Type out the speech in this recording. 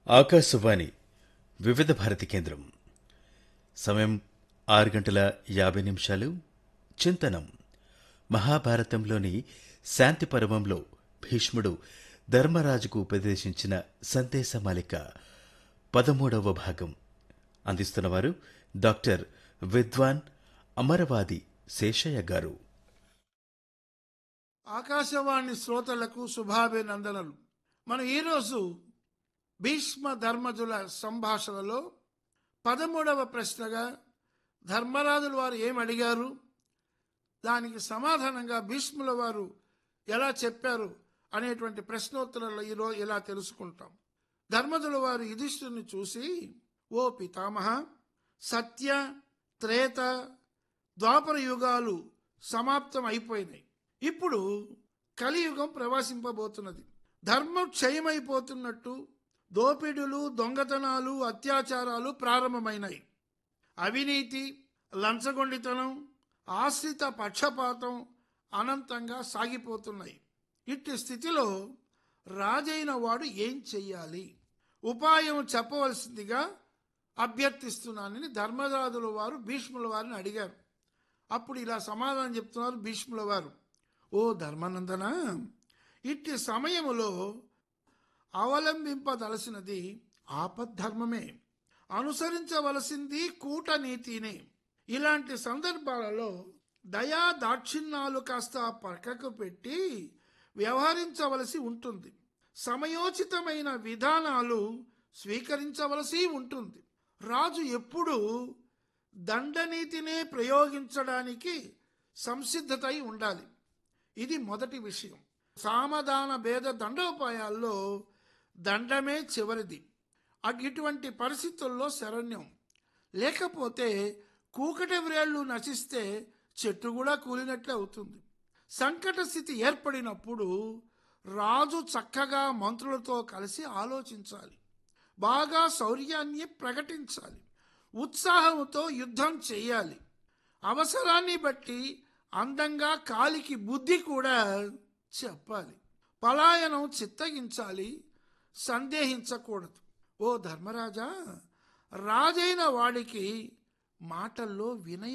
ఆకాశవాణి వివిధ భారతి కేంద్రం సమయం ఆరు గంటల యాభై నిమిషాలు చింతనం మహాభారతంలోని శాంతి పర్వంలో భీష్ముడు ధర్మరాజుకు ఉపదేశించిన సందేశమాలిక పదమూడవ భాగం అందిస్తున్నవారు డాక్టర్ విద్వాన్ అమరవాది శేషయ్య గారు ఆకాశవాణి శ్రోతలకు శుభాభినందనలు మనం ఈరోజు భీష్మ ధర్మజుల సంభాషణలో పదమూడవ ప్రశ్నగా ధర్మరాజుల వారు ఏం అడిగారు దానికి సమాధానంగా భీష్ముల వారు ఎలా చెప్పారు అనేటువంటి ప్రశ్నోత్తరాలు ఈరోజు ఇలా తెలుసుకుంటాం ధర్మజుల వారు యుధిష్ఠుని చూసి ఓ పితామహ సత్య త్రేత ద్వాపర యుగాలు సమాప్తం అయిపోయినాయి ఇప్పుడు కలియుగం ప్రవాసింపబోతున్నది ధర్మం క్షయమైపోతున్నట్టు దోపిడులు దొంగతనాలు అత్యాచారాలు ప్రారంభమైనాయి అవినీతి లంచగొండితనం ఆశ్రిత పక్షపాతం అనంతంగా సాగిపోతున్నాయి ఇట్టి స్థితిలో రాజైన వాడు ఏం చెయ్యాలి ఉపాయం చెప్పవలసిందిగా అభ్యర్థిస్తున్నానని ధర్మరాజుల వారు భీష్ముల వారిని అడిగారు అప్పుడు ఇలా సమాధానం చెప్తున్నారు భీష్ముల వారు ఓ ధర్మానందన ఇట్టి సమయములో అవలంబింపదలసినది ఆపద్ధర్మమే అనుసరించవలసింది కూటనీతినే ఇలాంటి సందర్భాలలో దయా దాక్షిణ్యాలు కాస్త పక్కకు పెట్టి వ్యవహరించవలసి ఉంటుంది సమయోచితమైన విధానాలు స్వీకరించవలసి ఉంటుంది రాజు ఎప్పుడూ దండనీతినే ప్రయోగించడానికి సంసిద్ధతై ఉండాలి ఇది మొదటి విషయం సామధాన భేద దండోపాయాల్లో దండమే చివరిది అట్ ఇటువంటి పరిస్థితుల్లో శరణ్యం లేకపోతే కూకటి వ్రేళ్లు నశిస్తే చెట్టు కూడా కూలినట్లే అవుతుంది సంకట స్థితి ఏర్పడినప్పుడు రాజు చక్కగా మంత్రులతో కలిసి ఆలోచించాలి బాగా శౌర్యాన్ని ప్రకటించాలి ఉత్సాహంతో యుద్ధం చేయాలి అవసరాన్ని బట్టి అందంగా కాలికి బుద్ధి కూడా చెప్పాలి పలాయనం చిత్తగించాలి సందేహించకూడదు ఓ ధర్మరాజా రాజైన వాడికి మాటల్లో వినయం